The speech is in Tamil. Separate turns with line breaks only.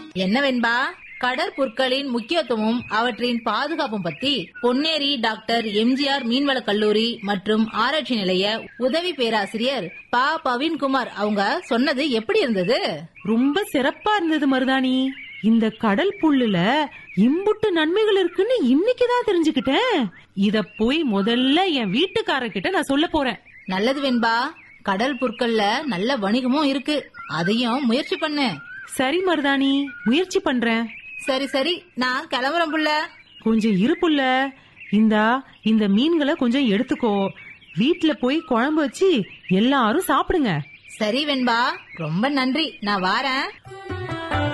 என்ன வெண்பா கடற்புற்களின் முக்கியத்துவம் அவற்றின் பாதுகாப்பும் பத்தி பொன்னேரி டாக்டர் எம்ஜிஆர் மீன்வள கல்லூரி மற்றும் ஆராய்ச்சி நிலைய உதவி பேராசிரியர் பா பவீன்குமார் அவங்க சொன்னது எப்படி இருந்தது
ரொம்ப சிறப்பா இருந்தது மருதாணி இந்த கடல் புல்லுல இம்புட்டு நன்மைகள் இருக்குன்னு இன்னைக்குதான் தெரிஞ்சுக்கிட்டேன் இத போய் முதல்ல என் வீட்டுக்காரர்கிட்ட நான் சொல்ல போறேன்
நல்லது வெண்பா கடல் புற்கள்ல நல்ல வணிகமும் இருக்கு அதையும் முயற்சி பண்ணு
சரி மருதாணி முயற்சி பண்றேன்
சரி சரி நான் கிளம்புறேன் புள்ள
கொஞ்சம் இருப்புல்ல இந்தா இந்த மீன்களை கொஞ்சம் எடுத்துக்கோ வீட்ல போய் குழம்பு வச்சு எல்லாரும் சாப்பிடுங்க
சரி வெண்பா ரொம்ப நன்றி நான் வாரேன்